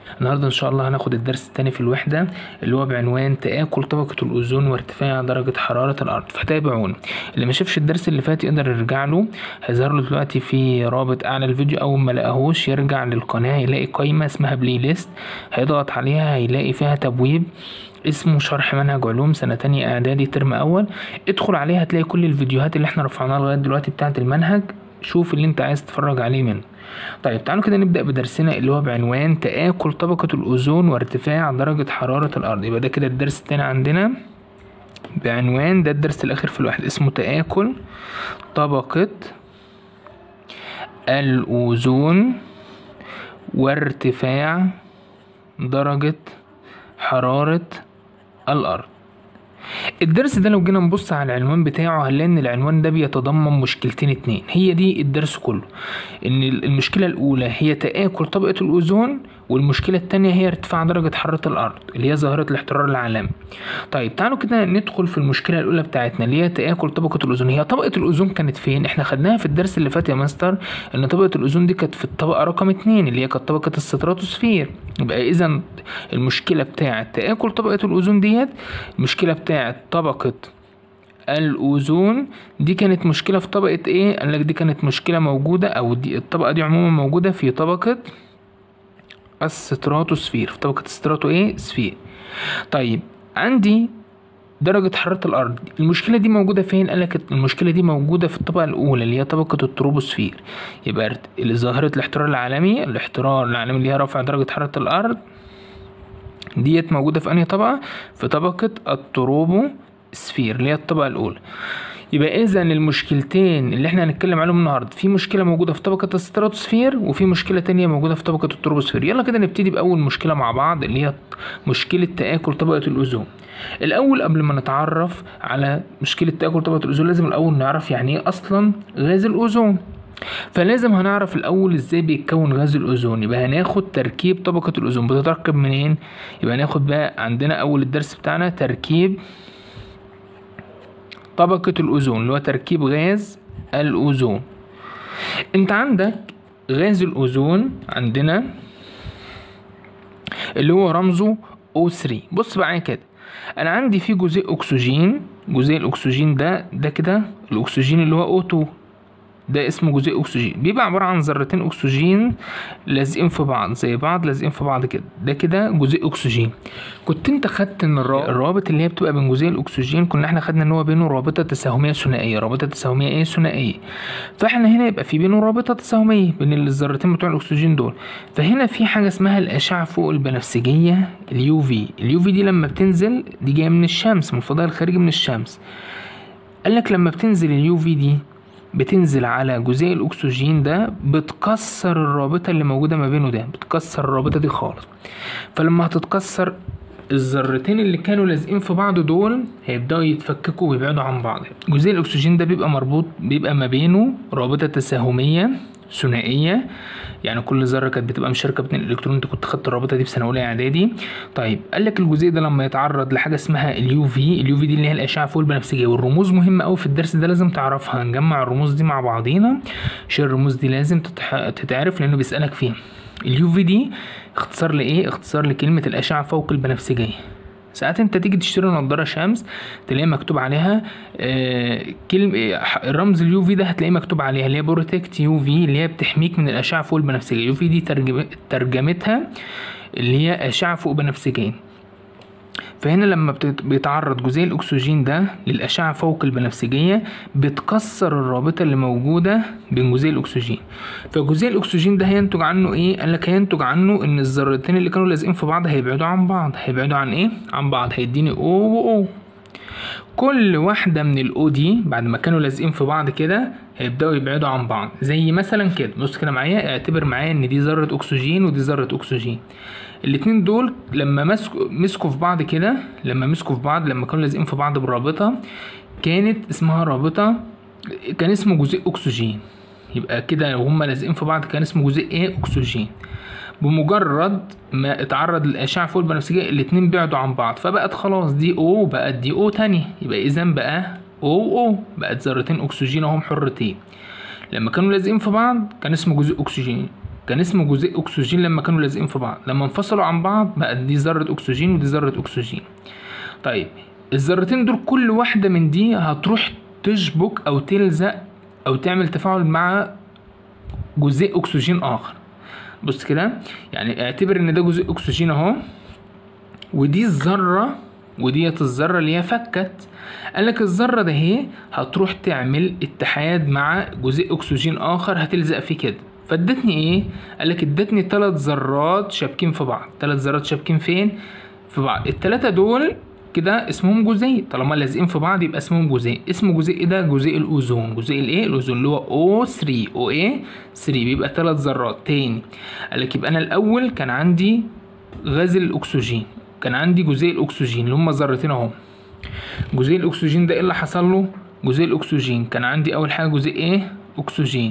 النهاردة إن شاء الله هناخد الدرس التاني في الوحدة اللي هو بعنوان تآكل طبقة الأوزون وارتفاع درجة حرارة الأرض فتابعونا اللي ما شافش الدرس اللي فات يقدر يرجع له هيظهر له دلوقتي في رابط أعلى الفيديو أول ما لقاهوش يرجع للقناة يلاقي قايمة اسمها بلاي ليست هيضغط عليها هيلاقي فيها تبويب اسمه شرح منهج علوم سنة تانية إعدادي ترم أول ادخل عليها هتلاقي كل الفيديوهات اللي احنا رفعناها لغاية دلوقتي بتاعة المنهج شوف اللي انت عايز تتفرج عليه منه طيب تعالوا كده نبدأ بدرسنا اللي هو بعنوان تآكل طبقة الأوزون وارتفاع درجة حرارة الأرض يبقى ده كده الدرس التاني عندنا بعنوان ده الدرس الأخير في الواحد اسمه تآكل طبقة الأوزون وارتفاع درجة حرارة الأرض الدرس ده لو جينا نبص على العنوان بتاعه هنلاقي ان العنوان ده بيتضمن مشكلتين اتنين هي دي الدرس كله ان المشكلة الاولى هي تآكل طبقة الاوزون والمشكلة التانية هي ارتفاع درجة حرارة الارض اللي هي ظاهرة الاحترار العالمي طيب تعالوا كده ندخل في المشكلة الاولى بتاعتنا اللي هي تآكل طبقة الاوزون هي طبقة الاوزون كانت فين احنا خدناها في الدرس اللي فات يا مستر ان طبقة الاوزون دي كانت في الطبقة رقم اتنين اللي هي كانت طبقة الستراتوسفير يبقى اذا المشكلة بتاعة تآكل طبقة الاوزون ديت المشكلة بتاعة طبقة الأوزون دي كانت مشكلة في طبقة إيه؟ قال لك دي كانت مشكلة موجودة أو دي الطبقة دي عموما موجودة في طبقة الستراتوسفير في طبقة الستراتو إيه؟ سفير طيب عندي درجة حرارة الأرض المشكلة دي موجودة فين؟ قال لك المشكلة دي موجودة في الطبقة الأولى اللي هي طبقة التروبوسفير يبقى ظاهرة الاحترار العالمي الاحترار العالمي اللي هي رفع درجة حرارة الأرض ديت موجودة في أنهي طبقة؟ في طبقة التروبو سفير اللي هي الطبقة الأولى يبقى إذا المشكلتين اللي احنا هنتكلم عليهم النهاردة في مشكلة موجودة في طبقة الستراتوسفير وفي مشكلة تانية موجودة في طبقة التروبوسفير يلا كده نبتدي بأول مشكلة مع بعض اللي هي مشكلة تآكل طبقة الأوزون الأول قبل ما نتعرف على مشكلة تآكل طبقة الأوزون لازم الأول نعرف يعني إيه أصلا غاز الأوزون فلازم هنعرف الاول ازاي بيتكون غاز الاوزون يبقى هناخد تركيب طبقه الاوزون بتتركب منين يبقى هناخد بقى عندنا اول الدرس بتاعنا تركيب طبقه الاوزون اللي هو تركيب غاز الاوزون انت عندك غاز الاوزون عندنا اللي هو رمزه O3 بص معايا كده انا عندي فيه جزيء اكسجين جزيء الاكسجين ده ده كده الاكسجين اللي هو O2 ده اسمه جزيء اكسجين بيبقى عباره عن ذرتين اكسجين لازقين في بعض زي بعض لازقين في بعض كده ده كده جزيء اكسجين كنت انت خدت ان الروابط اللي هي بتبقى بين جزيء الاكسجين كنا احنا خدنا ان هو بينه رابطه تساهميه ثنائيه رابطه تساهميه ايه ثنائيه فاحنا هنا يبقى في بينه رابطه تساهميه بين الذرتين بتوع الاكسجين دول فهنا في حاجه اسمها الاشعه فوق البنفسجيه اليو في اليو في دي لما بتنزل دي جايه من الشمس من الفضاء الخارجي من الشمس قال لك لما بتنزل اليو في دي بتنزل على جزيء الاكسجين ده بتكسر الرابطه اللي موجوده ما بينه ده بتكسر الرابطه دي خالص فلما هتتكسر الذرتين اللي كانوا لازقين في بعض دول هيبداوا يتفككوا ويبعدوا عن بعض جزيء الاكسجين ده بيبقى مربوط بيبقى ما بينه رابطه تساهميه ثنائيه يعني كل ذره كانت بتبقى مشاركه باتنين الكترون انت كنت خدت الرابطه دي في سنه اولى اعدادي طيب قال لك الجزيء ده لما يتعرض لحاجه اسمها اليو في اليو في دي اللي هي الاشعه فوق البنفسجيه والرموز مهمه قوي في الدرس ده لازم تعرفها نجمع الرموز دي مع بعضينا عشان الرموز دي لازم تتح... تتعرف لانه بيسالك فيها اليو في دي اختصار لايه اختصار لكلمه الاشعه فوق البنفسجيه ساعات انت تيجي تشتري نضاره شمس تلاقي مكتوب عليها آه كلمه الرمز اليو في ده هتلاقيه مكتوب عليها اللي هي بروتكت يو في اللي هي بتحميك من الاشعه فوق البنفسجيه يو في دي ترجم ترجمتها اللي هي اشعه فوق بنفسجيه فهنا لما بيتعرض جزيء الاكسجين ده للاشعه فوق البنفسجيه بتكسر الرابطه اللي موجوده بين جزيء الاكسجين فجزيء الاكسجين ده هينتج عنه ايه قال لك هينتج عنه ان الذرتين اللي كانوا لازقين في بعض هيبعدوا عن بعض هيبعدوا عن ايه عن بعض هيديني او و كل واحده من الاو دي بعد ما كانوا لازقين في بعض كده هيبداوا يبعدوا عن بعض زي مثلا كده بص كده معايا اعتبر معايا ان دي ذره اكسجين ودي ذره اكسجين الاتنين دول لما مسكوا مسكوا في بعض كده لما مسكوا في بعض لما كانوا لازقين في بعض بالرابطه كانت اسمها رابطه كان اسمه جزيء اكسجين يبقى كده وهم لازقين في بعض كان اسمه جزيء ايه اكسجين بمجرد ما اتعرض للاشعه فوق البنفسجيه الاتنين بعدوا عن بعض فبقت خلاص دي او بقت دي او تانية يبقى اذا بقى او او بقت ذرتين اكسجين اهم حرتين لما كانوا لازقين في بعض كان اسمه جزيء اكسجين كان اسمه جزيء اكسجين لما كانوا لازقين في بعض لما انفصلوا عن بعض بقت دي ذره اكسجين ودي ذره اكسجين طيب الذرتين دول كل واحده من دي هتروح تشبك او تلزق او تعمل تفاعل مع جزيء اكسجين اخر بص كده يعني اعتبر ان ده جزيء اكسجين اهو ودي الذره وديت الذره اللي هي فكت قالك الذره ده هي هتروح تعمل اتحاد مع جزيء اكسجين اخر هتلزق فيه كده فادتني ايه قالك ادتني ثلاث ذرات شابكين في بعض ثلاث ذرات شابكين فين في بعض الثلاثه دول كده اسمهم جزيء طالما لازقين في بعض يبقى اسمهم جزيء اسم جزيء إيه ده جزيء الاوزون جزيء الايه الاوزون اللي هو O3 او ايه 3 بيبقى ثلاث ذرات تاني قالك يبقى انا الاول كان عندي غاز الاكسجين كان عندي جزيء الاكسجين اللي هما ذرتين اهو جزيء الاكسجين ده ايه اللي حصل له جزيء الاكسجين كان عندي اول حاجه جزيء ايه اكسجين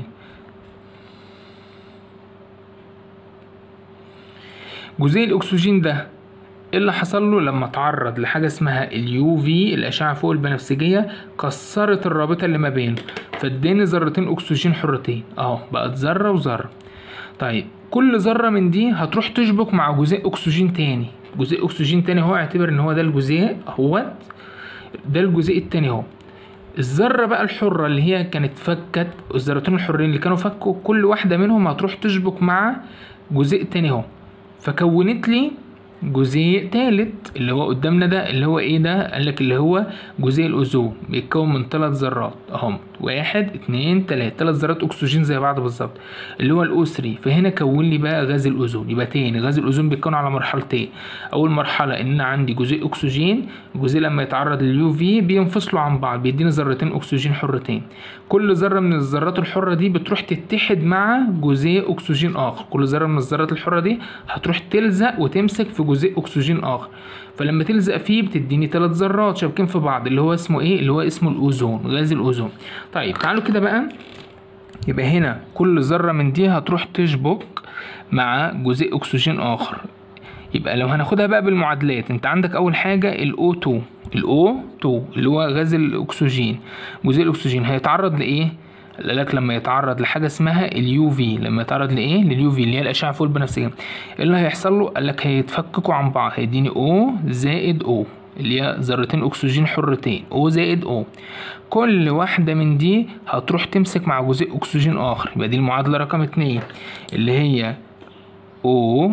جزيء الاكسجين ده ايه اللي حصل له لما اتعرض لحاجه اسمها اليو في الاشعه فوق البنفسجيه كسرت الرابطه اللي ما بينه فاداني ذرتين اكسجين حرتين اهو بقت ذره وذره طيب كل ذره من دي هتروح تشبك مع جزيء اكسجين تاني جزيء اكسجين تاني هو اعتبر ان هو ده الجزيء اهوت ده الجزيء التاني اهو الذرة بقى الحرة اللي هي كانت فكت الذرتين الحرين اللي كانوا فكوا كل واحدة منهم هتروح تشبك مع جزيء تاني اهو فكونت لي جزيء تالت اللي هو قدامنا ده اللي هو ايه ده قالك اللي هو جزيء الاوزون بيتكون من ثلاث ذرات اهم واحد اتنين تلاتة ثلاث ذرات اكسجين زي بعض بالظبط اللي هو الاو 3 فهنا كون لي بقى غاز الاوزون يبقى تاني غاز الاوزون بيتكون على مرحلتين اول مرحله ان انا عندي جزيء اكسجين الجزيء لما يتعرض لليو في بينفصلوا عن بعض بيديني ذرتين اكسجين حرتين كل ذره من الذرات الحره دي بتروح تتحد مع جزيء اكسجين اخر كل ذره من الذرات الحره دي هتروح تلزق وتمسك في جزيء اكسجين اخر فلما تلزق فيه بتديني ثلاث ذرات شابكين في بعض اللي هو اسمه ايه اللي هو اسمه الاوزون غاز الاوزون طيب تعالوا كده بقى يبقى هنا كل ذره من دي هتروح تشبك مع جزيء اكسجين اخر يبقى لو هناخدها بقى بالمعادلات انت عندك اول حاجه الاو 2 الاو 2 اللي هو غاز الاكسجين جزيء الاكسجين هيتعرض لايه قال لك لما يتعرض لحاجه اسمها اليو في لما يتعرض لايه لليو في اللي هي الاشعه فوق البنفسجيه ايه اللي هيحصل له قال لك هيتفككوا عن بعض هيديني او زائد او اللي هي ذرتين اكسجين حرتين او زائد او كل واحده من دي هتروح تمسك مع جزيء اكسجين اخر يبقى دي المعادله رقم اتنين اللي هي او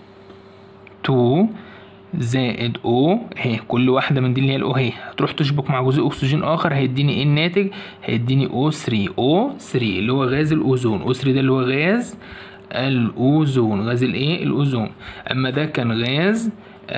2 زائد او اهي كل واحده من دي اللي هي الاو اهي هتروح تشبك مع جزيء اكسجين اخر هيديني ايه الناتج هيديني او 3 او 3 اللي هو غاز الاوزون او 3 ده اللي هو غاز الاوزون غاز الايه الاوزون اما ده كان غاز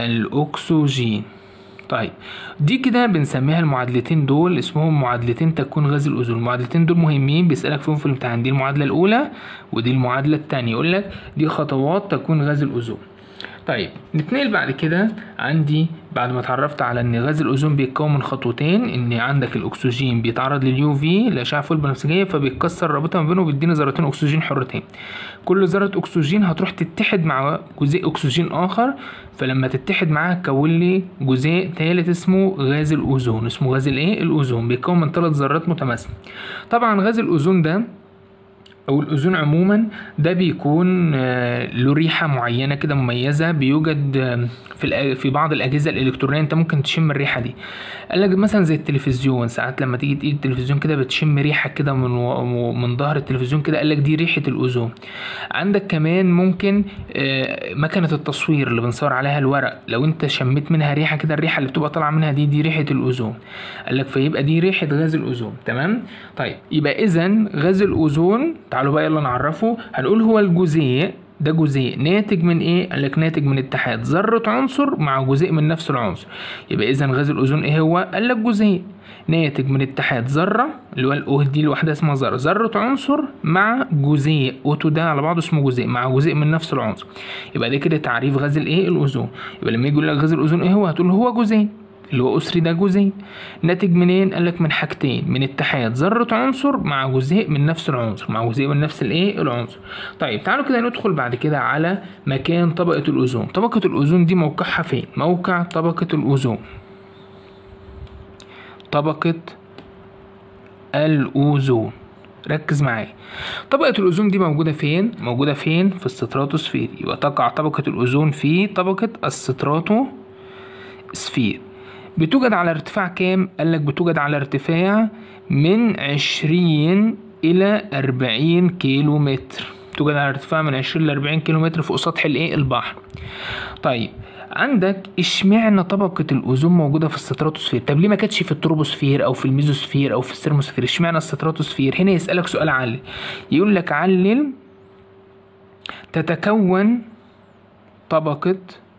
الاكسجين طيب دي كده بنسميها المعادلتين دول اسمهم معادلتين تكوين غاز الاوزون المعادلتين دول مهمين بيسالك فيهم في الامتحان دي المعادله الاولى ودي المعادله الثانيه يقول لك دي خطوات تكوين غاز الاوزون طيب نتنقل بعد كده عندي بعد ما اتعرفت على ان غاز الاوزون بيتكون من خطوتين ان عندك الاكسجين بيتعرض لليو في الاشعه فوق البنفسجيه فبيتكسر الرابطه ما بينه وبيديني ذرتين اكسجين حرتين كل ذره اكسجين هتروح تتحد مع جزيء اكسجين اخر فلما تتحد معاها تكون لي جزيء ثالث اسمه غاز الاوزون اسمه غاز الايه الاوزون بيتكون من ثلاث ذرات متماثله طبعا غاز الاوزون ده او الاوزون عموما ده بيكون له ريحه معينه كده مميزه بيوجد في في بعض الاجهزه الالكترونيه انت ممكن تشم الريحه دي قال لك مثلا زي التلفزيون ساعات لما تيجي تقيد التلفزيون كده بتشم ريحه كده من من ظهر التلفزيون كده قال لك دي ريحه الاوزون عندك كمان ممكن مكنه التصوير اللي بنصور عليها الورق لو انت شميت منها ريحه كده الريحه اللي بتبقى طالعه منها دي دي ريحه الاوزون قال لك فيبقى دي ريحه غاز الاوزون تمام طيب يبقى اذا غاز الاوزون تعالوا بقى يلا نعرفه هنقول هو الجزيء ده جزيء ناتج من ايه قال لك ناتج من اتحاد ذره عنصر مع جزيء من نفس العنصر يبقى اذا غاز الاوزون ايه هو قال لك جزيء ناتج من اتحاد ذره اللي هو الاو دي لوحدها اسمها ذره ذره عنصر مع جزيء اوتو ده على بعضه اسمه جزيء مع جزيء من نفس العنصر يبقى ده كده تعريف غاز الايه الاوزون يبقى لما يجي يقول لك غاز الاوزون ايه هو هتقول هو جزيء اللي هو أسري ده جزيء ناتج منين؟ قال لك من حاجتين من اتحاد ذرة عنصر مع جزيء من نفس العنصر مع جزيء من نفس الايه؟ العنصر. طيب تعالوا كده ندخل بعد كده على مكان طبقة الأوزون، طبقة الأوزون دي موقعها فين؟ موقع طبقة الأوزون. طبقة الأوزون ركز معايا طبقة الأوزون دي موجودة فين؟ موجودة فين؟ في الستراتوسفير يبقى تقع طبقة الأوزون في طبقة الستراتوسفير بتوجد على ارتفاع كام؟ قالك بتوجد على ارتفاع من عشرين إلى أربعين كيلو متر توجد على ارتفاع من عشرين لأربعين كيلو متر فوق سطح الإيه؟ البحر طيب عندك اشمعنى طبقة الأوزون موجودة في الستراتوسفير؟ طب ليه ما كانتش في التروبوسفير أو في الميزوسفير أو في السيرموسفير؟ اشمعنى الستراتوسفير؟ هنا يسألك سؤال علل يقول لك علل تتكون طبقة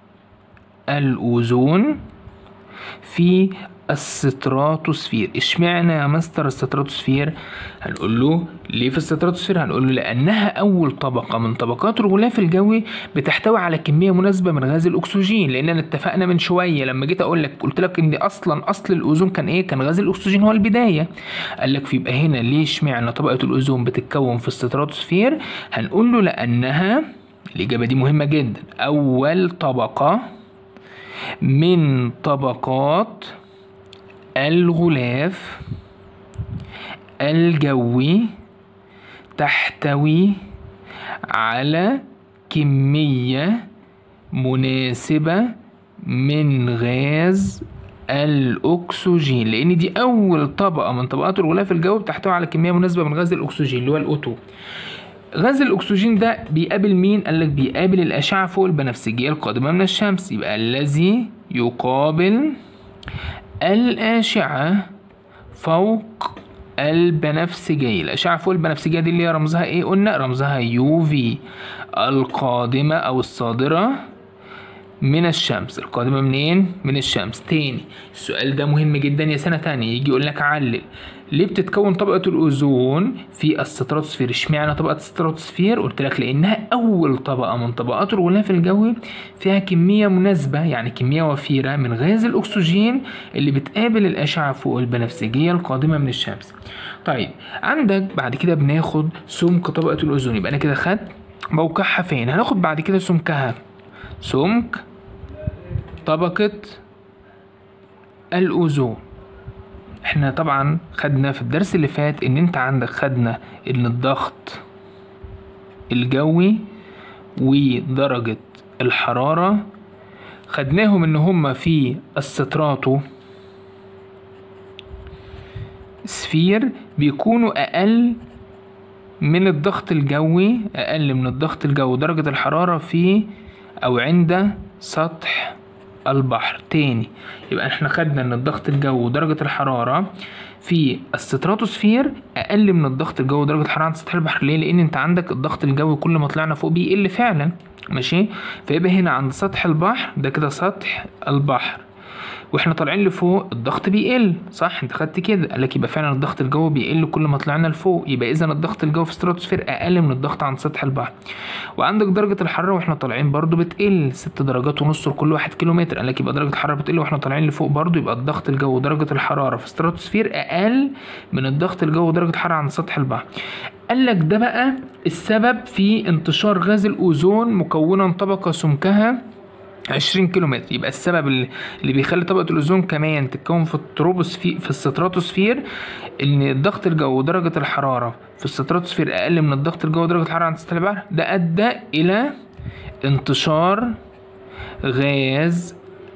الأوزون في الستراتوسفير اشمعنى يا مستر الستراتوسفير هنقول له ليه في الستراتوسفير هنقول له لانها اول طبقه من طبقات الغلاف الجوي بتحتوي على كميه مناسبه من غاز الاكسجين لاننا اتفقنا من شويه لما جيت اقول لك قلت لك ان اصلا اصل الاوزون كان ايه كان غاز الاكسجين هو البدايه قال لك فيبقى هنا ليه اشمعنى طبقه الاوزون بتتكون في الستراتوسفير هنقول له لانها الاجابه دي مهمه جدا اول طبقه من طبقات الغلاف الجوي تحتوي على كمية مناسبة من غاز الأكسجين لأن دي أول طبقة من طبقات الغلاف الجوي بتحتوي على كمية مناسبة من غاز الأكسجين اللي هو الأوتو غاز الأكسجين ده بيقابل مين؟ قالك بيقابل الأشعة فوق البنفسجية القادمة من الشمس يبقى الذي يقابل الأشعة فوق البنفسجية الأشعة فوق البنفسجية دي اللي هي رمزها إيه؟ قلنا رمزها يو في القادمة أو الصادرة من الشمس القادمة منين؟ من الشمس تاني السؤال ده مهم جدا يا سنة تانية يجي يقول لك علل ليه بتتكون طبقة الأوزون في الستراتوسفير اشمعنى طبقة الستراتوسفير قلت لك لأنها أول طبقة من طبقات الغلاف الجوي فيها كمية مناسبة يعني كمية وفيرة من غاز الأكسجين اللي بتقابل الأشعة فوق البنفسجية القادمة من الشمس طيب عندك بعد كده بناخد سمك طبقة الأوزون يبقى أنا كده خدت موقعها فين هناخد بعد كده سمكها سمك طبقة الأوزون احنا طبعا خدنا في الدرس اللي فات ان انت عندك خدنا ان الضغط الجوي ودرجة الحرارة خدناهم ان هما في الستراتو سفير بيكونوا اقل من الضغط الجوي اقل من الضغط الجوي درجة الحرارة في او عند سطح البحر تاني يبقى احنا خدنا ان الضغط الجوي ودرجة الحرارة في الستراتوسفير اقل من الضغط الجوي ودرجة الحرارة عند سطح البحر ليه لان انت عندك الضغط الجوي كل ما طلعنا فوق بيقل فعلا ماشي فيبقى هنا عند سطح البحر ده كده سطح البحر واحنا طالعين لفوق الضغط بيقل صح انت خدت كده قال لك يبقى فعلا الضغط الجوي بيقل كل ما طلعنا لفوق يبقى اذا الضغط الجوي في الستراتوسفير اقل من الضغط عند سطح البحر وعندك درجه الحراره واحنا طالعين برضو بتقل ست درجات ونص لكل واحد كيلو متر قال لك يبقى درجه الحراره بتقل واحنا طالعين لفوق برضو يبقى الضغط الجوي ودرجه الحراره في الستراتوسفير اقل من الضغط الجوي ودرجه الحراره عند سطح البحر قال لك ده بقى السبب في انتشار غاز الاوزون مكونا طبقه سمكها 20 كيلو متر يبقى السبب اللي, اللي بيخلي طبقه الاوزون كمان تتكون في التروبوسفير في الستراتوسفير ان الضغط الجوي ودرجه الحراره في الستراتوسفير اقل من الضغط الجوي ودرجه الحراره عند سطح البحر ده ادى الى انتشار غاز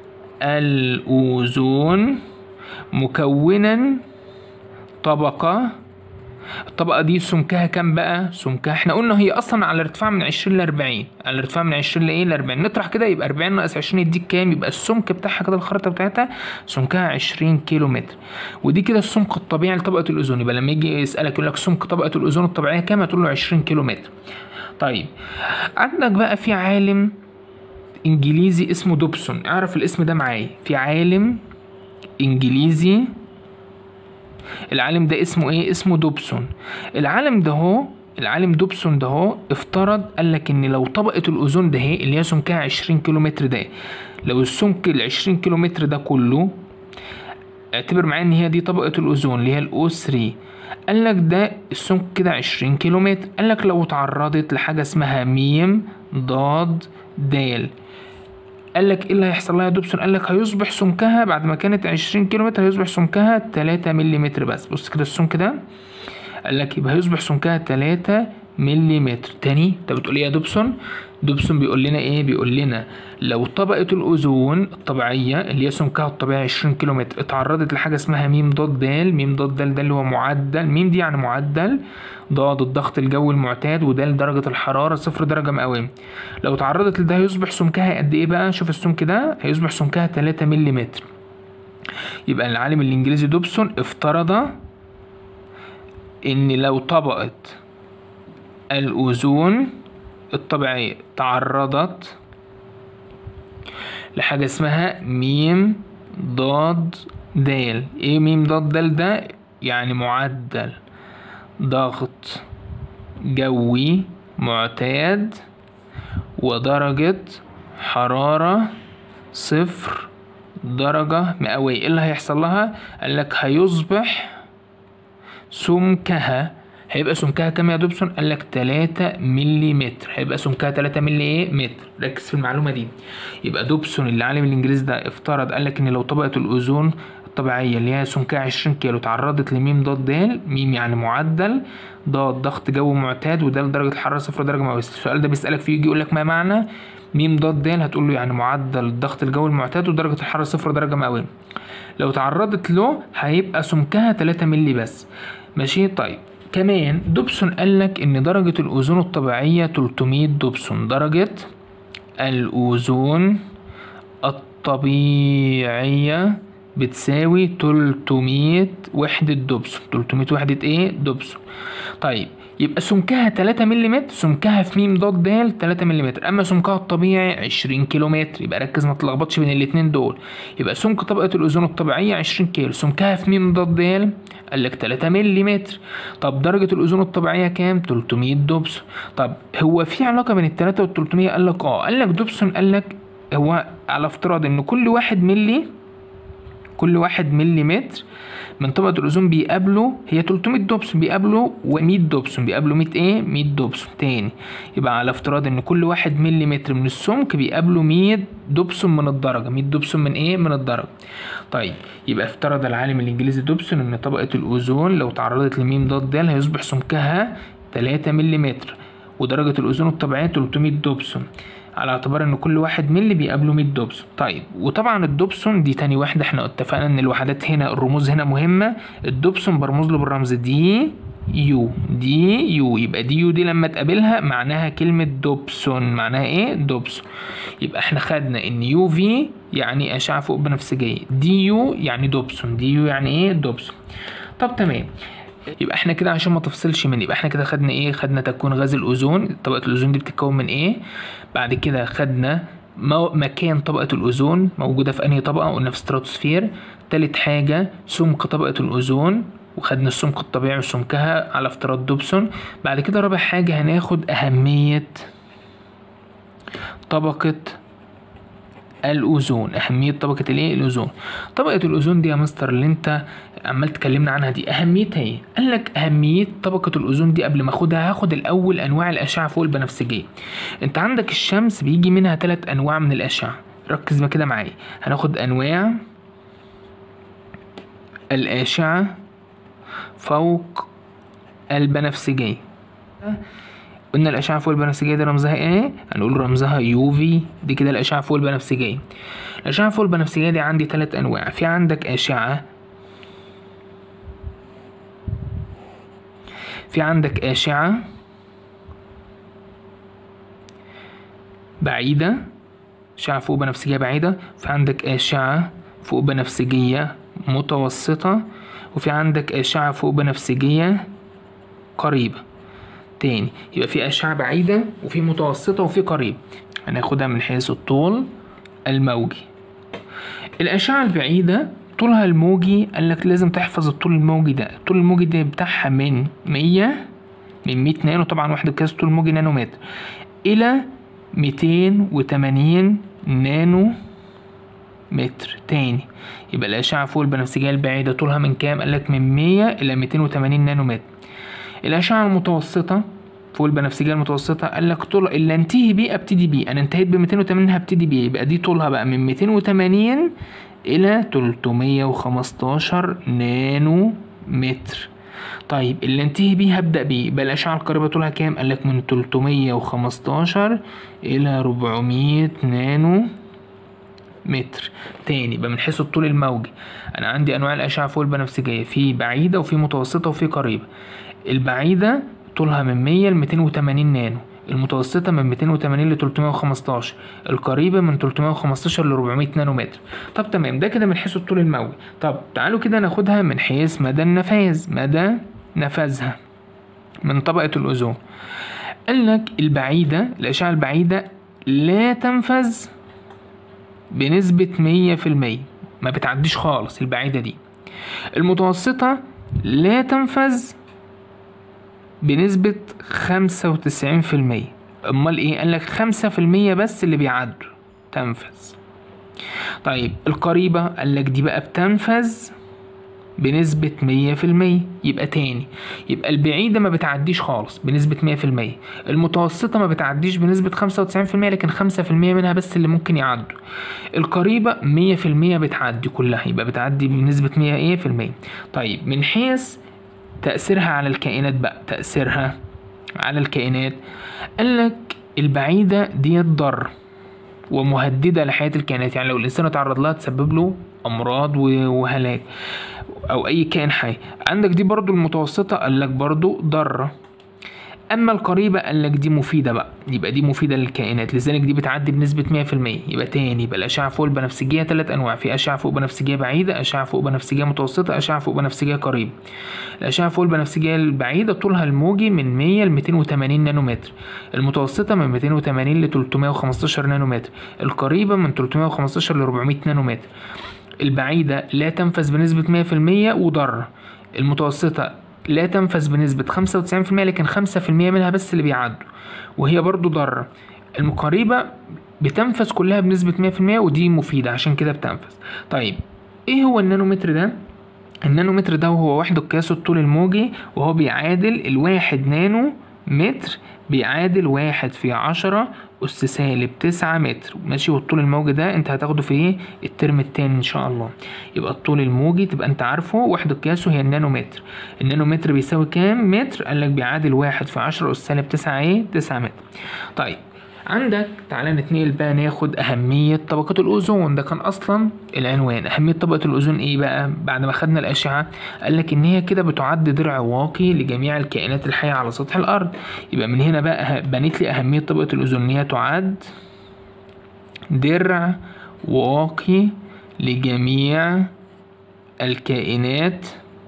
الاوزون مكونا طبقه الطبقة دي سمكها كام بقى؟ سمكها احنا قلنا هي أصلا على ارتفاع من عشرين لأربعين على ارتفاع من عشرين لإيه لأربعين نطرح كده يبقى أربعين ناقص عشرين يديك كام؟ يبقى السمك بتاعها كده الخريطة بتاعتها سمكها عشرين كيلو متر ودي كده السمك الطبيعي لطبقة الأوزون يبقى لما يجي يسألك يقول لك سمك طبقة الأوزون الطبيعية كام؟ هتقول له عشرين كيلو متر طيب عندك بقى في عالم انجليزي اسمه دوبسون اعرف الاسم ده معايا في عالم انجليزي العالم ده اسمه ايه اسمه دوبسون العالم ده هو العالم دوبسون ده هو افترض قال لك ان لو طبقه الاوزون ده هي اللي هي سمكها 20 كيلو متر ده لو السمك ال 20 كيلو متر ده كله اعتبر معايا ان هي دي طبقه الاوزون اللي هي الاو 3 قال لك ده السمك كده 20 كيلو متر قال لك لو اتعرضت لحاجه اسمها ميم ضاد دال قال لك ايه اللي هيحصل لها دوبسون قال لك هيصبح سمكها بعد ما كانت 20 كيلو متر هيصبح سمكها 3 ملم بس بص كده السمك ده قال لك يبقى هيصبح سمكها 3 ملم تاني انت بتقول ايه يا دوبسون دوبسون بيقول لنا ايه بيقول لنا لو طبقة الأوزون الطبيعية اللي هي سمكها الطبيعي 20 كيلومتر اتعرضت لحاجة اسمها ميم ضاد د ميم ضاد د ده اللي هو معدل ميم دي يعني معدل ضاد الضغط الجوي المعتاد وده درجة الحرارة صفر درجة مئوية لو تعرضت لده هيصبح سمكها قد ايه بقى شوف السمك ده هيصبح سمكها 3 ملم يبقى العالم الإنجليزي دوبسون افترض إن لو طبقة الأوزون الطبيعية تعرضت لحاجة اسمها ميم ضاد دال ايه ميم ضاد دال ده يعني معدل ضغط جوي معتاد ودرجة حرارة صفر درجة مئوية ايه اللي هيحصل لها قالك هيصبح سمكها هيبقى سمكها كام يا دوبسون قال لك 3 ملم هيبقى سمكها 3 ملي ايه متر ركز في المعلومه دي يبقى دوبسون اللي عالم الانجليزي ده افترض قال لك ان لو طبقه الاوزون الطبيعيه اللي هي سمكها 20 كيلو تعرضت لميم ضاد د ميم يعني معدل ضاد ضغط جو معتاد وده درجه الحراره صفر درجه مئويه السؤال ده بيسالك فيه يجي يقول لك ما معنى ميم ضاد د هتقول له يعني معدل الضغط الجوي المعتاد ودرجه الحراره صفر درجه مئويه لو تعرضت له هيبقى سمكها 3 ملي بس ماشي طيب كمان دوبسون قالك ان درجة الاوزون الطبيعية 300 دوبسون درجة الاوزون الطبيعية بتساوي 300 وحدة دوبسون 300 وحدة ايه دوبسون طيب يبقى سمكها 3 ملم سمكها في ميم ضاد د 3 ملم اما سمكها الطبيعي 20 كيلومتر يبقى ركز ما تلخبطش بين الاثنين دول يبقى سمك طبقه الاوزون الطبيعيه 20 كيلو سمكها في ميم ضاد د قال لك 3 ملم طب درجه الاوزون الطبيعيه كام 300 دوبسون طب هو في علاقه بين ال 3 وال 300 قال لك اه قال لك دوبسون قال لك هو على افتراض ان كل واحد ملي كل واحد مليمتر من طبقة الأوزون بيقابلوا هي 300 دوبسون بيقابلوا و100 دوبسون بيقابلوا 100 إيه؟ 100 دوبسون تاني يبقى على افتراض إن كل واحد مليمتر من السمك بيقابلوا 100 دوبسون من الدرجة 100 دوبسون من إيه؟ من الدرجة طيب يبقى افترض العالم الإنجليزي دوبسون إن طبقة الأوزون لو تعرضت لميم ضاد د هيصبح سمكها 3 مليمتر ودرجة الأوزون الطبيعية 300 دوبسون على اعتبار ان كل واحد ملي بيقابله 100 دوبسون طيب وطبعا الدوبسون دي تاني واحده احنا اتفقنا ان الوحدات هنا الرموز هنا مهمه الدوبسون برمز له بالرمز دي يو دي يو يبقى دي يو دي لما تقابلها معناها كلمة دوبسون معناها ايه دوبسون يبقى احنا خدنا ان يو في يعني اشعة فوق بنفسجية دي يو يعني دوبسون دي يو يعني ايه دوبسون طب تمام يبقى احنا كده عشان ما تفصلش من يبقى احنا كده خدنا ايه خدنا تكوين غاز الاوزون طبقه الاوزون دي بتتكون من ايه بعد كده خدنا مكان طبقة الأوزون موجودة في أنهي طبقة قلنا في ستراتوسفير تالت حاجة سمك طبقة الأوزون وخدنا السمك الطبيعي وسمكها على افتراض دوبسون بعد كده رابع حاجة هناخد أهمية طبقة الاوزون اهميه طبقه الايه الاوزون طبقه الاوزون دي يا مستر اللي انت عمال تكلمنا عنها دي اهميتها ايه قال لك اهميه طبقه الاوزون دي قبل ما اخدها هاخد الاول انواع الاشعه فوق البنفسجيه انت عندك الشمس بيجي منها ثلاث انواع من الاشعه ركز بقى كده معايا هناخد انواع الاشعه فوق البنفسجيه قلنا الأشعة فوق البنفسجية دي رمزها ايه؟ هنقول رمزها يو في دي كده الأشعة فوق البنفسجية الأشعة فوق البنفسجية دي عندي تلات أنواع في عندك أشعة في عندك أشعة بعيدة أشعة فوق بنفسجية بعيدة في عندك أشعة فوق بنفسجية متوسطة وفي عندك أشعة فوق بنفسجية قريبة تاني يبقى في أشعة بعيدة وفي متوسطة وفي قريب هناخدها من حيث الطول الموجي الأشعة البعيدة طولها الموجي قالك لازم تحفظ الطول الموجي ده الطول الموجي ده بتاعها من مية من مية نانو طبعا واحدة قياس طول موجي نانومتر إلى ميتين وتمانين نانو متر تاني يبقى الأشعة فوق البنفسجية البعيدة طولها من كام؟ قالك من مية إلى ميتين وتمانين نانو متر الأشعة المتوسطة فوق البنفسجية المتوسطة قال لك طول اللي انتهي بيه ابتدي بيه انا انتهيت ب 280 هبتدي بيه يبقى دي طولها بقى من 280 الى 315 نانو متر طيب اللي انتهي بيه هبدأ بيه يبقى الأشعة القريبة طولها كام؟ قال لك من 315 إلى 400 نانو متر تاني يبقى من حيث الطول الموجي أنا عندي أنواع الأشعة فوق البنفسجية في بعيدة وفي متوسطة وفي قريبة البعيدة طولها من 100 ل 280 نانو المتوسطة من 280 ل 315 القريبة من 315 ل 400 نانو متر طب تمام ده كده من حيث الطول الموجي طب تعالوا كده ناخدها من حيث مدى النفاذ مدى نفاذها من طبقة الأوزون قال لك البعيدة الأشعة البعيدة لا تنفذ بنسبة مية في المية ما بتعديش خالص البعيدة دي المتوسطة لا تنفذ بنسبة خمسة وتسعين في المية أمال إيه قالك خمسة في المية بس اللي بيعدوا تنفذ طيب القريبة قالك دي بقى بتنفذ بنسبة مية في المية يبقى تاني يبقى البعيدة ما بتعديش خالص بنسبة مية في المية المتوسطة ما بتعديش بنسبة خمسة وتسعين في المية لكن خمسة في المية منها بس اللي ممكن يعدوا القريبة مية في المية بتعدي كلها يبقى بتعدي بنسبة مية ايه في المية طيب من حيث تأثيرها على الكائنات بقى تأثيرها على الكائنات قالك البعيدة ديت ضر ومهددة لحياة الكائنات يعني لو الإنسان اتعرض لها تسبب له أمراض وهلاك أو أي كائن حي عندك دي برضو المتوسطة قالك برضو ضارة اما القريبه قال لك دي مفيده بقى يبقى دي مفيده للكائنات لذلك دي بتعدي بنسبه 100% يبقى تاني يبقى الاشعه فوق البنفسجيه ثلاث انواع في اشعه فوق بنفسجيه بعيده اشعه فوق بنفسجيه متوسطه اشعه فوق بنفسجيه قريبه الاشعه فوق البنفسجيه البعيده طولها الموجي من 100 ل 280 نانومتر المتوسطه من 280 ل 315 نانومتر القريبه من 315 ل 400 نانومتر البعيده لا تنفذ بنسبه 100% وضر المتوسطة لا تنفذ بنسبة 95% لكن 5% منها بس اللي بيعدوا وهي برضو ضارة القريبة بتنفذ كلها بنسبة 100% ودي مفيدة عشان كده بتنفذ طيب ايه هو النانومتر ده؟ النانومتر ده هو وحدة قياس الطول الموجي وهو بيعادل الواحد نانو متر بيعادل واحد في عشرة أس سالب تسعة متر ماشي والطول الموجي ده أنت هتاخده في إيه الترم التاني إن شاء الله يبقى الطول الموجي تبقى أنت عارفه وحدة قياسه هي النانومتر النانومتر بيساوي كام متر قالك بيعادل واحد في عشرة أس سالب تسعة إيه تسعة متر طيب عندك تعالى نتنقل بقى ناخد أهمية طبقة الأوزون ده كان أصلا العنوان أهمية طبقة الأوزون إيه بقى بعد ما خدنا الأشعة قالك إن هي كده بتعد درع واقي لجميع الكائنات الحية على سطح الأرض يبقى من هنا بقى بنيت لي أهمية طبقة الأوزون إن هي تعد درع واقي لجميع الكائنات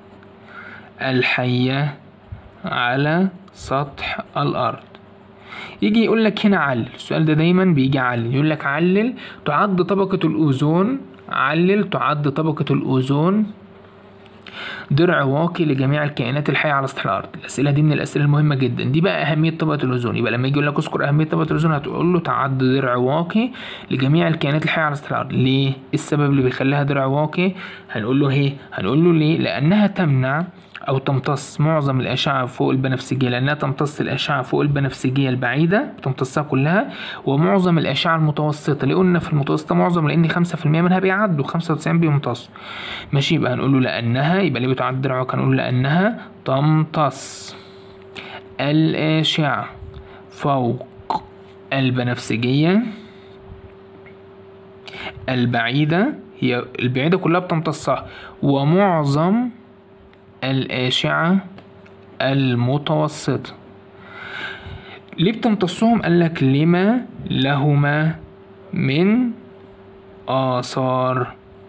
الحية على سطح الأرض يجي يقول لك هنا علل السؤال ده دايما بيجي علل يقول لك علل تعد طبقة الأوزون علل تعد طبقة الأوزون درع واقي لجميع الكائنات الحية على سطح الأرض الأسئلة دي من الأسئلة المهمة جدا دي بقى أهمية طبقة الأوزون يبقى لما يجي يقول لك اذكر أهمية طبقة الأوزون هتقول له تعد درع واقي لجميع الكائنات الحية على سطح الأرض ليه؟ إيه السبب اللي بيخليها درع واقي؟ هنقول له ايه هنقول له ليه؟ لأنها تمنع أو تمتص معظم الأشعة فوق البنفسجية لأنها تمتص الأشعة فوق البنفسجية البعيدة بتمتصها كلها ومعظم الأشعة المتوسطة ليه قلنا في المتوسطة معظم لأن خمسة في المية منها بيعدوا خمسة وتسعين بيمتصوا ماشي يبقى هنقول له لأنها يبقى ليه بتعد درعك هنقول لأنها تمتص الأشعة فوق البنفسجية البعيدة هي البعيدة كلها بتمتصها ومعظم الأشعة المتوسطة ليه بتمتصهم قالك لما لهما من آثار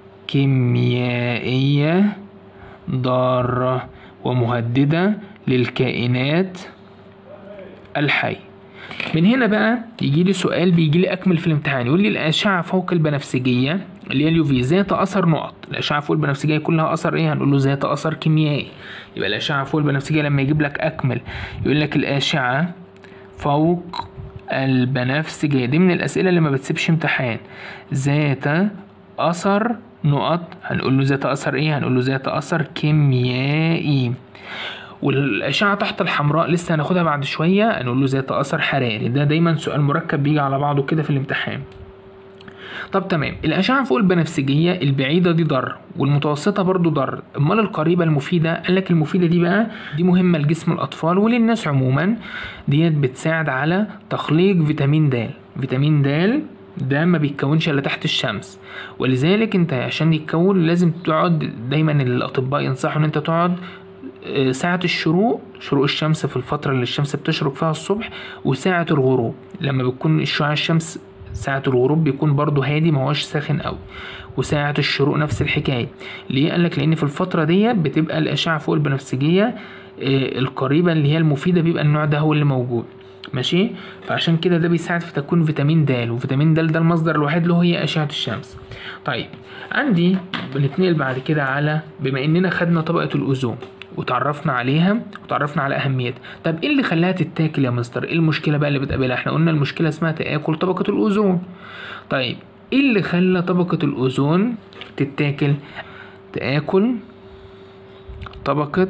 كيميائية ضارة ومهددة للكائنات الحية من هنا بقى يجي لي سؤال بيجي لي اكمل في الامتحان يقول لي الاشعه فوق البنفسجيه اللي هي اليو في ذات اثر نقط الاشعه فوق البنفسجيه كلها اثر ايه هنقول له ذات اثر كيميائي يبقى الاشعه فوق البنفسجيه لما يجيب لك اكمل يقول لك الاشعه فوق البنفسجيه دي من الاسئله اللي ما بتسيبش امتحان ذات اثر نقط هنقول له ذات اثر ايه هنقول له ذات اثر كيميائي والأشعة تحت الحمراء لسه هناخدها بعد شوية هنقول له ذات أثر حراري ده دايما سؤال مركب بيجي على بعضه كده في الامتحان طب تمام الأشعة فوق البنفسجية البعيدة دي ضر والمتوسطة برضو ضر أمال القريبة المفيدة قال لك المفيدة دي بقى دي مهمة لجسم الأطفال وللناس عموما ديت بتساعد على تخليق فيتامين د فيتامين د ده ما بيتكونش الا تحت الشمس ولذلك انت عشان يتكون لازم تقعد دايما الاطباء ينصحوا ان انت تقعد آه، ساعة الشروق شروق الشمس في الفترة اللي الشمس بتشرق فيها الصبح وساعة الغروب لما بتكون شعاع الشمس ساعة الغروب بيكون برضو هادي ما هوش ساخن قوي وساعة الشروق نفس الحكاية ليه قالك لأن في الفترة دي بتبقى الأشعة فوق البنفسجية آه، القريبة اللي هي المفيدة بيبقى النوع ده هو اللي موجود ماشي فعشان كده ده بيساعد في تكوين فيتامين د وفيتامين د ده المصدر الوحيد له هي أشعة الشمس طيب عندي بنتنقل بعد كده على بما اننا خدنا طبقة الأوزون وتعرفنا عليها وتعرفنا على اهميتها طب ايه اللي خلاها تتاكل يا مستر ايه المشكله بقى اللي بتقابلها احنا قلنا المشكله اسمها تاكل طبقه الاوزون طيب ايه اللي خلى طبقه الاوزون تتاكل تاكل طبقه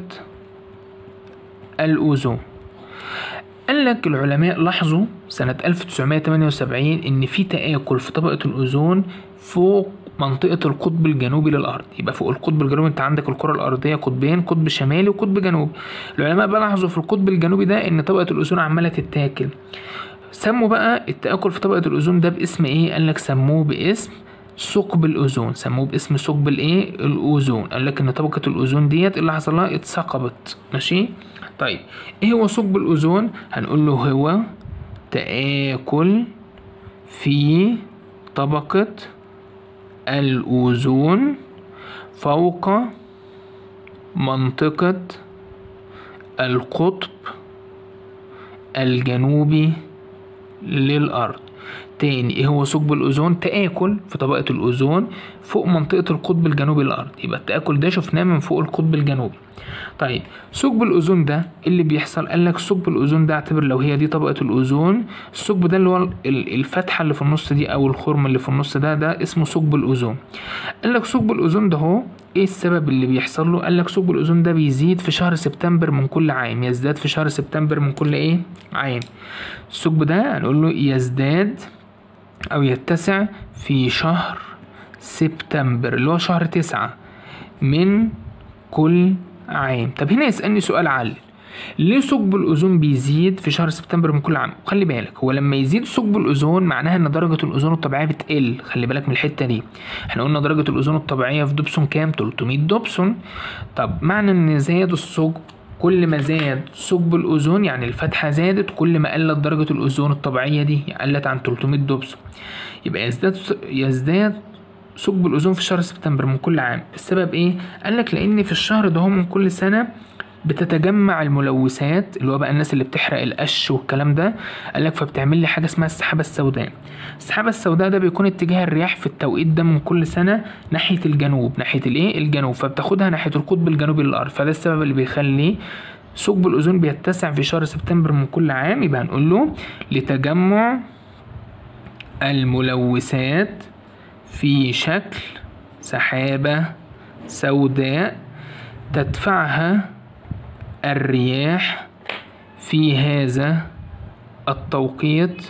الاوزون قال لك العلماء لاحظوا سنة 1978 إن في تآكل في طبقة الأوزون فوق منطقة القطب الجنوبي للأرض يبقى فوق القطب الجنوبي أنت عندك الكرة الأرضية قطبين قطب شمالي وقطب جنوبي العلماء بقى لاحظوا في القطب الجنوبي ده إن طبقة الأوزون عمالة تتاكل سموا بقى التآكل في طبقة الأوزون ده باسم إيه؟ قال لك سموه باسم ثقب الأوزون سموه باسم ثقب الإيه؟ الأوزون قال لك إن طبقة الأوزون ديت اللي حصل لها اتثقبت ماشي؟ طيب إيه هو ثقب الأوزون؟ هنقول له هو تآكل في طبقة الأوزون فوق منطقة القطب الجنوبي للأرض تاني ايه هو ثقب الاوزون تآكل في طبقة الاوزون فوق منطقة القطب الجنوبي للأرض يبقى التآكل ده شفناه من فوق القطب الجنوبي طيب ثقب الاوزون ده إيه اللي بيحصل قال لك ثقب الاوزون ده اعتبر لو هي دي طبقة الاوزون الثقب ده اللي هو ال- الفتحة اللي في النص دي او الخرم اللي في النص ده ده اسمه ثقب الاوزون قال لك ثقب الاوزون ده هو ايه السبب اللي بيحصل له قال لك ثقب الاوزون ده بيزيد في شهر سبتمبر من كل عام يزداد في شهر سبتمبر من كل ايه عام الثقب ده هنقول له يزداد أو يتسع في شهر سبتمبر اللي هو شهر تسعة من كل عام طب هنا يسألني سؤال علل ليه ثقب الأوزون بيزيد في شهر سبتمبر من كل عام؟ خلي بالك هو لما يزيد ثقب الأوزون معناها إن درجة الأوزون الطبيعية بتقل، خلي بالك من الحتة دي. إحنا قلنا درجة الأوزون الطبيعية في دوبسون كام؟ 300 دوبسون. طب معنى إن زاد الثقب كل ما زاد ثقب الأوزون يعني الفتحة زادت كل ما قلت درجة الأوزون الطبيعية دي قلت عن 300 دوبسون. يبقى يزداد يزداد ثقب الأوزون في شهر سبتمبر من كل عام السبب إيه؟ قالك لأن في الشهر ده هو من كل سنة بتتجمع الملوثات اللي هو بقى الناس اللي بتحرق القش والكلام ده قالك فبتعمل لي حاجة اسمها السحابة السوداء السحابة السوداء ده بيكون اتجاه الرياح في التوقيت ده من كل سنة ناحية الجنوب ناحية الايه الجنوب فبتاخدها ناحية القطب الجنوبي للأرض فده السبب اللي بيخلي ثقب الأوزون بيتسع في شهر سبتمبر من كل عام يبقى هنقول له لتجمع الملوثات في شكل سحابة سوداء تدفعها الرياح في هذا التوقيت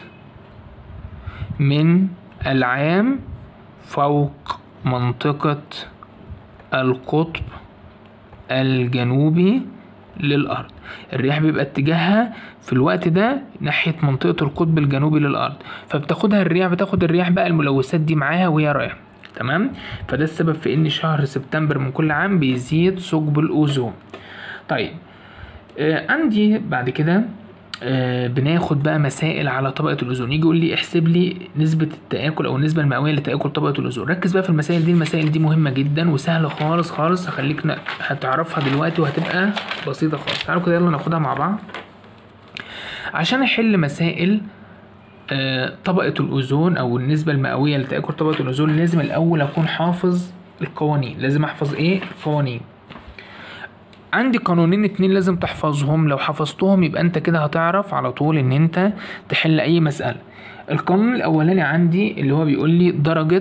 من العام فوق منطقة القطب الجنوبي للأرض الرياح بيبقى اتجاهها في الوقت ده ناحية منطقة القطب الجنوبي للأرض فبتاخدها الرياح بتاخد الرياح بقى الملوثات دي معاها وهي رايحة تمام فده السبب في ان شهر سبتمبر من كل عام بيزيد ثقب الاوزون طيب آه عندي بعد كده آه بناخد بقى مسائل على طبقة الأوزون يجي يقول لي احسب لي نسبة التآكل أو النسبة المئوية لتآكل طبقة الأوزون ركز بقى في المسائل دي المسائل دي مهمة جدا وسهلة خالص خالص هخليك ن- هتعرفها دلوقتي وهتبقى بسيطة خالص تعالوا كده يلا ناخدها مع بعض عشان أحل مسائل آه، طبقة الأوزون أو النسبة المئوية لتآكل طبقة الأوزون لازم الأول أكون حافظ القوانين لازم أحفظ إيه القوانين عندي قانونين اتنين لازم تحفظهم لو حفظتهم يبقى انت كده هتعرف على طول ان انت تحل اي مسألة القانون الاولاني عندي اللي هو بيقول لي درجة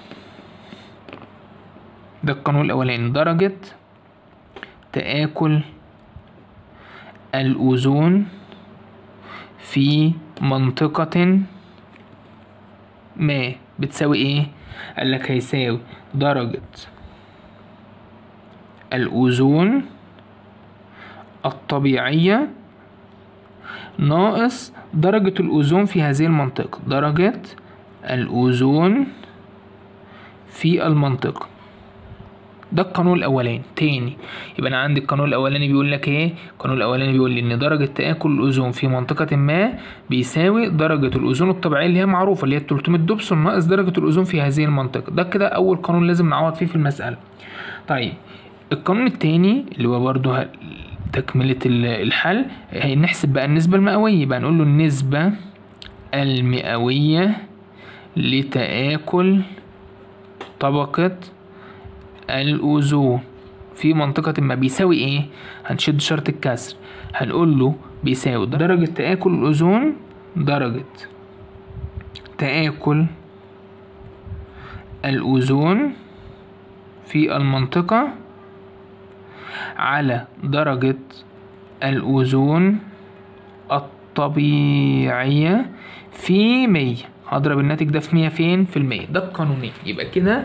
ده القانون الاولاني درجة تآكل الأوزون في منطقة ما بتساوي ايه قال لك هيساوي درجة الأوزون الطبيعية ناقص درجة الأوزون في هذه المنطقة درجة الأوزون في المنطقة ده القانون الاولاني تاني يبقى انا عندي القانون الاولاني بيقول لك ايه القانون الاولاني بيقول لي ان درجه تاكل الاوزون في منطقه ما بيساوي درجه الاوزون الطبيعيه اللي هي معروفه اللي هي 300 دوبسون ناقص درجه الاوزون في هذه المنطقه ده كده اول قانون لازم نعوض فيه في المساله طيب القانون التاني اللي هو برضو تكملة الحل نحسب بقى النسبة المئوية يبقى نقول له النسبة المئوية لتآكل طبقة الأوزون في منطقة ما بيساوي ايه هنشد شرط الكسر هنقول له بيساوي درجة تآكل الأوزون درجة تآكل الأوزون في المنطقة على درجة الأوزون الطبيعية في مية هضرب الناتج ده في مية فين في المية ده القانونين يبقى كده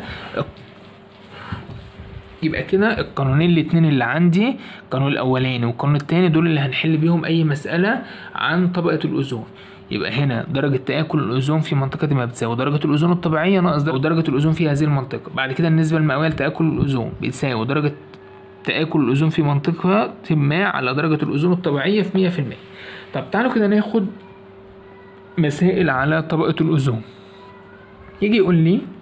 يبقى كده القانونين الاتنين اللي عندي القانون الاولاني والقانون التاني دول اللي هنحل بيهم اي مسألة عن طبقة الاوزون يبقى هنا درجة تآكل الأوزون في منطقة ما بتساوي درجة الأوزون الطبيعية ناقص درجة الأوزون في هذه المنطقة بعد كده النسبة المئوية لتآكل الأوزون بتساوي درجة تآكل الأوزون في منطقة ما على درجة الأوزون الطبيعية في مية في المية طب تعالوا كده ناخد مسائل على طبقة الأوزون يجي يقول لي